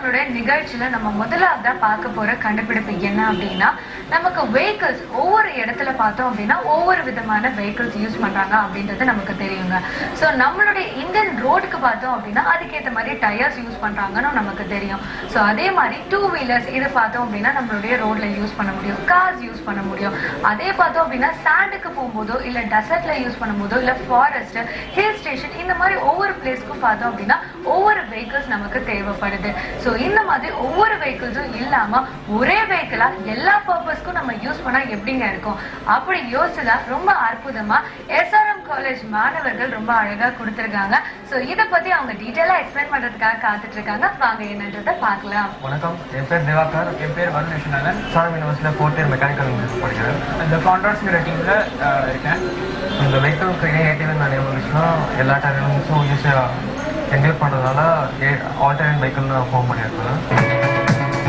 நம்மளுடைய நிகழ்ச்சியில நம்ம முதலாவதா பார்க்க போற கண்டுபிடிப்பு என்ன அப்படின்னா நமக்கு வெஹிக்கிள்ஸ் ஒவ்வொரு இடத்துல பார்த்தோம் அப்படின்னா ஒவ்வொரு விதமான வெஹிக்கிள்ஸ் யூஸ் பண்றாங்க அப்படின்றது நமக்கு தெரியுங்க ஸோ நம்மளுடைய இந்தியன் ரோடுக்கு பார்த்தோம் அப்படின்னா அதுக்கேற்ற மாதிரி டயர்ஸ் யூஸ் பண்றாங்கன்னு நமக்கு தெரியும் ஸோ அதே மாதிரி டூ வீலர்ஸ் இதை பார்த்தோம் அப்படின்னா நம்மளுடைய ரோட்ல யூஸ் பண்ண முடியும் கார்ஸ் யூஸ் பண்ண முடியும் அதே பார்த்தோம் அப்படின்னா சாண்டுக்கு போகும்போதோ இல்ல டெசர்ட்ல யூஸ் பண்ணும்போதோ இல்ல ஃபாரஸ்ட் ஹில் ஸ்டேஷன் இந்த மாதிரி ஒவ்வொரு பிளேஸ்க்கும் பார்த்தோம் அப்படின்னா ஒவ்வொரு வெஹிக்கிள்ஸ் நமக்கு தேவைப்படுது ஸோ இந்த மாதிரி ஒவ்வொரு வெஹிக்கிள்ஸும் இல்லாம ஒரே வெஹிக்கிளா எல்லா பர்பஸ்க்கும் நம்ம யூஸ் பண்ணா எப்படிங்க இருக்கும் அப்படி யோசிச்சுதான் ரொம்ப அற்புதமா எஸ்ஆர்எம் காலேஜ் மாணவர்கள் ரொம்ப அழகா கொடுத்திருக்காங்க ஸோ இதை பத்தி அவங்க டீட்டெயிலா எக்ஸ்பிளைன் பண்றதுக்காக காத்துட்டு இருக்காங்க வாங்க என்னன்றதை பார்க்கலாம் வணக்கம் என் பேர் திவாகர் என் பேர் வருண் விஸ்வநாதன் சாரம் யூனிவர்சிட்டியில் ஃபோர்த் இயர் மெக்கானிக்கல் இன்ஜினியரிங் படிக்கிறேன் இந்த கான்ட்ராக்ட்ஸ்ங்கிற டீமில் இருக்கேன் இந்த வெஹிக்கிள் கிரியேட்டிவ் நான் நியமிச்சுன்னா எல்லா டேலண்ட்ஸும் ஈஸியாக என்ஜாய் பண்ணுறதுனால ஆல்டர்னேட் வெஹிக்கிள் நான் ஃபார்ம் பண்ணியிருக்கேன்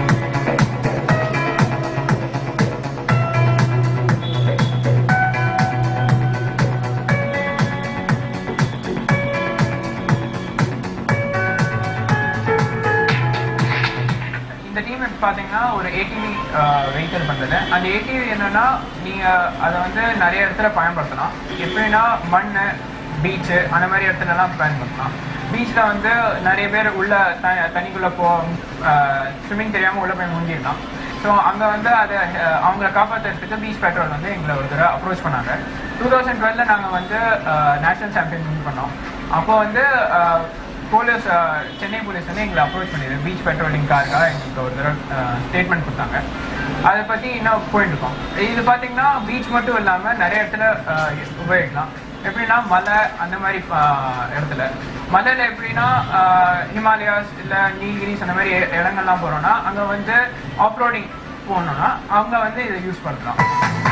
இந்த டீம் பார்த்தீங்கன்னா ஒரு ஏடிவி வெஹிக்கிள் பண்ணுறது அந்த ஏடிவி என்னன்னா நீங்கள் அதை வந்து நிறைய இடத்துல பயன்படுத்தலாம் எப்படின்னா மண் பீச்சு அந்த மாதிரி இடத்துலலாம் பயன்படுத்தலாம் பீச்சில் வந்து நிறைய பேர் உள்ள த தண்ணிக்குள்ளே போ ஸ்விம்மிங் தெரியாமல் உள்ளே போய் முங்கிடலாம் ஸோ அங்கே வந்து அதை அஹ், அவங்கள காப்பாற்றுறதுக்கு பீச் பெட்ரோல் வந்து எங்களை ஒரு தடவை அப்ரோச் பண்ணாங்க டூ தௌசண்ட் டுவெல்ல நாங்கள் வந்து நேஷனல் சாம்பியன் வின் பண்ணோம் அப்போ வந்து அஹ், போலீஸ் சென்னை போலீஸ் வந்து எங்களை அப்ரோச் பண்ணிது பீச் பெட்ரோலிங் காருக்காக எங்களுக்கு ஒரு தடவை ஸ்டேட்மெண்ட் கொடுத்தாங்க அதை பற்றி இன்னும் போயிட்டு இருக்கோம் இது பார்த்தீங்கன்னா பீச் மட்டும் இல்லாமல் நிறைய இடத்துல அஹ், உபயோகிக்கலாம் எப்படின்னா மலை அந்த மாதிரி அஹ், இடத்துல மலையில் எப்படின்னா அஹ், ஹிமாலயாஸ் இல்லை நீல்கிரிஸ் அந்த மாதிரி இ- இடங்கள்லாம் போகிறோம்னா அங்கே வந்து ஆஃப் ரோடிங் போகணும்னா அவங்க வந்து இதை யூஸ் பண்ணலாம்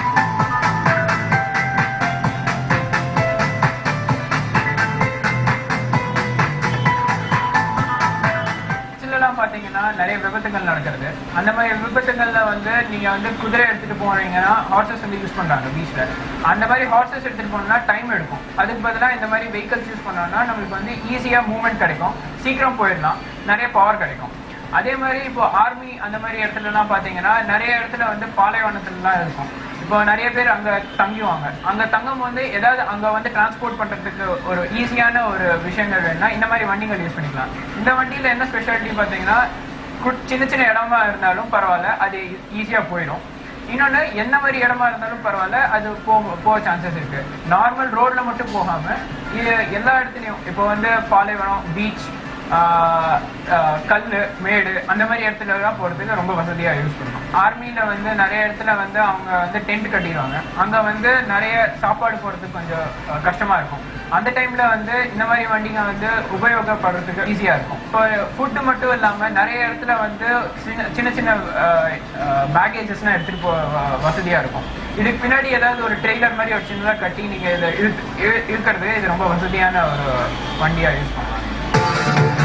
பீச்சிலலாம் பார்த்தீங்கன்னா நிறைய விபத்துகள் நடக்கிறது அந்த மாதிரி விபத்துகள்ல வந்து நீங்க வந்து குதிரை எடுத்துட்டு போறீங்கன்னா ஹார்சஸ் வந்து யூஸ் பண்றாங்க பீச்ல அந்த மாதிரி ஹார்சஸ் எடுத்துட்டு போனோம்னா டைம் எடுக்கும் அதுக்கு பதிலாக இந்த மாதிரி வெஹிக்கல்ஸ் யூஸ் பண்ணோம்னா நம்மளுக்கு வந்து ஈஸியா மூவ்மெண்ட் கிடைக்கும் சீக்கிரம் போயிடலாம் நிறைய பவர் கிடைக்கும் அதே மாதிரி இப்போ ஆர்மி அந்த மாதிரி இடத்துலலாம் பார்த்தீங்கன்னா நிறைய இடத்துல வந்து பாலைவனத்துலலாம் இருக்கும் இப்போ நிறைய பேர் அங்க தங்குவாங்க அங்க தங்கும் வந்து ஏதாவது அங்க வந்து டிரான்ஸ்போர்ட் பண்றதுக்கு ஒரு ஈஸியான ஒரு விஷயங்கள் வேணும்னா இந்த மாதிரி வண்டிகள் யூஸ் பண்ணிக்கலாம் இந்த வண்டியில என்ன ஸ்பெஷாலிட்டி பார்த்தீங்கன்னா கு- சின்ன சின்ன இடமா இருந்தாலும் பரவாயில்ல அது ஈஸியா போயிடும் இன்னொன்று என்ன மாதிரி இடமா இருந்தாலும் பரவாயில்ல அது போக போக சான்சஸ் இருக்கு நார்மல் ரோட்ல மட்டும் போகாம இது எல்லா இடத்துலையும் இப்போ வந்து பாலைவனம் பீச் கல் மேடு அந்த மாதிரி இடத்துல எல்லாம் போறதுக்கு ரொம்ப வசதியா யூஸ் பண்ணுவோம் ஆர்மியில வந்து நிறைய இடத்துல வந்து அவங்க வந்து டென்ட் கட்டிடுவாங்க அங்க வந்து நிறைய சாப்பாடு போறதுக்கு கொஞ்சம் அஹ், கஷ்டமா இருக்கும் அந்த டைம்ல வந்து இந்த மாதிரி வண்டிங்க வந்து உபயோகப்படுறதுக்கு ஈஸியா இருக்கும் இப்போ ஃபுட்டு மட்டும் இல்லாம நிறைய இடத்துல வந்து சின்ன சின்ன சின்ன பேக்கேஜஸ்லாம் எடுத்துட்டு போ வ- வசதியா இருக்கும் இதுக்கு பின்னாடி ஏதாவது ஒரு ட்ரெய்லர் மாதிரி ஒரு சின்னதா கட்டி நீங்க இதை இழுத்து இழு- இழுக்கிறது இது ரொம்ப வசதியான ஒரு வண்டியா யூஸ் பண்ணலாம்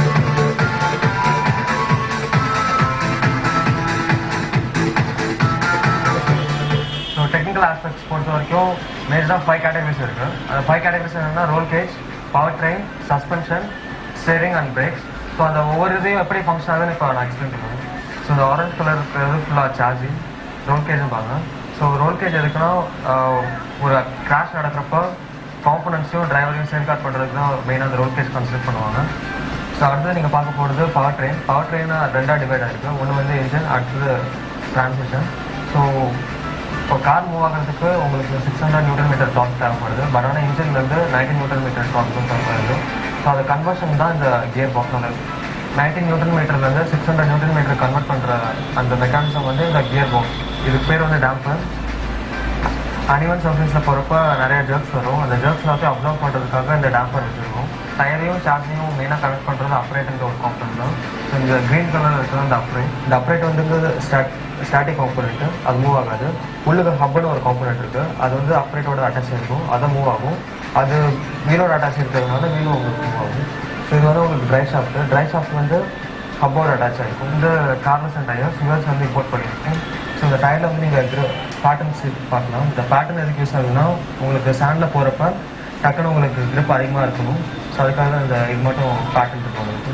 ஸோ டெக்னிக்கல் ஆஸ்பெக்ட்ஸ் பொறுத்த வரைக்கும் மேஜராக ஃபைவ் கேட்டகரிஸ் இருக்கு அந்த ஃபைவ் கேட்டகரிஸ் என்னன்னா roll cage power train suspension steering and brakes so அந்த ஒவ்வொரு இதையும் எப்படி ஃபங்க்ஷன் ஆகுதுன்னு இப்போ நான் எக்ஸ்பிளைன் பண்ணுவேன் ஸோ இந்த ஆரஞ்ச் கலர் இருக்கிறது ஃபுல்லாக சார்ஜிங் ரோல் கேஜும் பாருங்க ஸோ ரோல் கேஜ் எதுக்குன்னா ஆஹ், ஒரு கிராஷ் நடக்கிறப்ப காம்பனன்ட்ஸையும் டிரைவரையும் சேஃப்கார்ட் பண்ணுறதுக்கு தான் மெயினாக அந்த ரோல் கேஜ் கன்சிடர் பண்ணுவாங்க ஸோ அடுத்தது நீங்கள் பார்க்க போகிறது பவர் ட்ரெயின் பவர் ட்ரெயின் ரெண்டாக டிவைட் ஆயிருக்கு ஒன்று வந்து இன்ஜின் அடுத்தது டிரான்ஸ்மிஷன் ஸோ இப்போ கார் மூவ் ஆகிறதுக்கு உங்களுக்கு சிக்ஸ் ஹண்ட்ரட் நியூட்டன் மீட்டர் டாப் தேவைப்படுது பட் ஆனால் இன்ஜின் வந்து நைன்டீன் நியூட்டன் மீட்டர் டாப் தான் தேவைப்படுது ஸோ அது கன்வர்ஷன் தான் இந்த கியர் பாக்ஸோட நைன்டீன் நியூட்டன் மீட்டர்லேருந்து six hundred newton meter convert பண்ணுற அந்த மெக்கானிசம் வந்து இந்த கியர் பாக்ஸ் இதுக்கு பேர் வந்து டேம்பர் அனிவன் சர்ஃபேஸில் போகிறப்ப நிறைய ஜர்க்ஸ் வரும் அந்த ஜர்க்ஸ் எல்லாத்தையும் அப்சர்வ் பண்ணுறதுக்காக இந்த டேம்பர் வச்சுருக்கோம் டயரையும் சார்ஜையும் மெயினாக கனெக்ட் பண்ணுறது அப்ரேட்டுன்ற ஒரு காம்பனண்ட் தான் ஸோ இந்த க்ரீன் கலர் இருக்கிறது அந்த அப்ரேட் இந்த அப்ரேட் வந்து ஸ்டாட் ஸ்டாட்டிக் காம்பனண்ட்டு அது மூவ் ஆகாது உள்ளுக்கு ஹப்னு ஒரு காம்பனண்ட் இருக்குது அது வந்து அப்ரேட்டோட அட்டாச் இருக்கும் அதை மூவ் ஆகும் அது வீலோட அட்டாச் இருக்கிறதுனால வீலும் உங்களுக்கு மூவ் ஆகும் ஸோ இது வந்து உங்களுக்கு ட்ரை ஷாஃப்ட் ட்ரை ஷாஃப்ட் வந்து ஹப்போட அட்டாச் ஆகிருக்கும் இந்த கார்னஸ் அண்ட் டயர் யூஎஸ் வந்து இம்போர்ட் பண்ணியிருக்கோம் ஸோ இந்த டயரில் வந்து நீங்கள் பேட்டர்ன்ஸ் பார்க்கலாம் இந்த பேட்டர்ன் எதுக்கு யூஸ் ஆகுதுன்னா உங்களுக்கு சாண்டில் போகிறப்ப டக்குன்னு உங்களுக்கு grip அதிகமாக இருக்கணும் ஸோ அதுக்காக தான் இந்த இது மட்டும் பேட்டர்ன் இருக்கும் உங்களுக்கு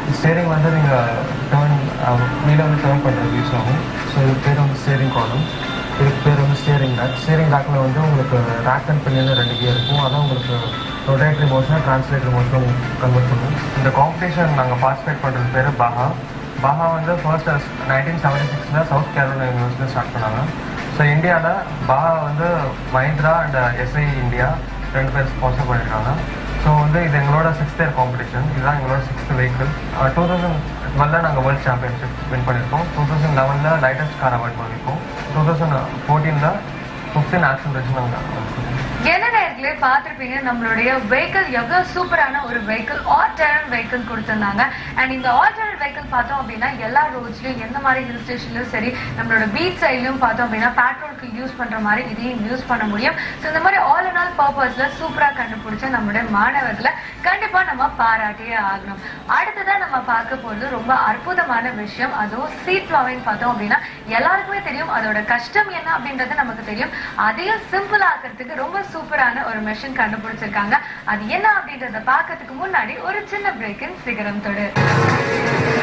ஸ்டேரிங் வந்து நீங்கள் டேர்ன் வீலை வந்து டேர்ன் பண்ணுறது யூஸ் ஆகும் ஸோ இது பேர் வந்து ஸ்டேரிங் காலம் இதுக்கு பேர் வந்து ஸ்டேரிங் ரேக் ஸ்டேரிங் ரேக்கில் வந்து உங்களுக்கு ரேக் அண்ட் பின்னு ரெண்டு கியர் இருக்கும் அதான் உங்களுக்கு ரொட்டேட்டரி மோஷனை டிரான்ஸ்லேட்டரி மோஷனும் கன்வெர்ட் பண்ணும் இந்த காம்படிஷன் நாங்கள் பார்ட்டிசிபேட் பண்ணுறது பேர் பாஹா பாஹா வந்து ஃபர்ஸ்ட் நைன்டீன் செவன்டி சிக்ஸில் சவுத் கேரோலினா யூனிவர்சிட்டி ஸ்டார்ட் பண்ணாங்க ஸோ இந்தியாவில் பாஹா வந்து மஹிந்திரா அண்ட் எஸ்ஐ இந்தியா ரெண்டு பேர் ஸ்பான்சர் பண்ணியிருக்காங்க ஸோ வந்து இது எங்களோட சிக்ஸ்த் இயர் காம்படிஷன் இதுதான் எங்களோட சிக்ஸ்த் வெஹிக்கிள் டூ தௌசண்ட் டுவெல்ல நாங்கள் வேர்ல்ட் சாம்பியன்ஷிப் வின் பண்ணியிருக்கோம் டூ தௌசண்ட் லெவனில் லைட்டஸ்ட் கார் அவார்ட் வாங்கியிருக்கோம் டூ தௌசண்ட் ஃபோர்டீனில் ஃபிஃப்டீன் ஆக்சிலரேஷன் நாங்கள் என்ன நேர்களே பார்த்திருப்பீங்க நம்மளுடைய வெஹிக்கிள் எவ்வளவு சூப்பரான ஒரு வெஹிக்கிள் ஆல்டர்னட் வெஹிக்கிள் கொடுத்திருந்தாங்க அண்ட் இந்த ஆல்டர்னட் வெஹிக்கிள் பார்த்தோம் அப்படின்னா எல்லா ரோட்ஸ்லயும் எந்த மாதிரி ஹில் ஸ்டேஷன்லயும் சரி நம்மளோட பீச் சைட்லயும் பார்த்தோம் அப்படின்னா பெட்ரோலுக்கு யூஸ் பண்ற மாதிரி இதையும் யூஸ் பண்ண முடியும் ஸோ இந்த மாதிரி ஆல் அண்ட் ஆல் பர்பஸ்ல சூப்பரா கண்டுபிடிச்ச நம்மளுடைய மாணவர்களை கண்டிப்பா நம்ம பாராட்டியே ஆகணும் அடுத்ததான் நம்ம பார்க்க போறது ரொம்ப அற்புதமான விஷயம் அதுவும் சீட் ப்ளாவிங் பார்த்தோம் அப்படின்னா எல்லாருக்குமே தெரியும் அதோட கஷ்டம் என்ன அப்படின்றது நமக்கு தெரியும் அதையும் சிம்பிள் ஆக்கிறதுக்கு ரொம்ப சூப்பரான ஒரு மெஷின் கண்டுபிடிச்சிருக்காங்க அது என்ன அப்படின்றத பார்க்கறதுக்கு முன்னாடி ஒரு சின்ன பிரேக்கின் சிகரம் தொடு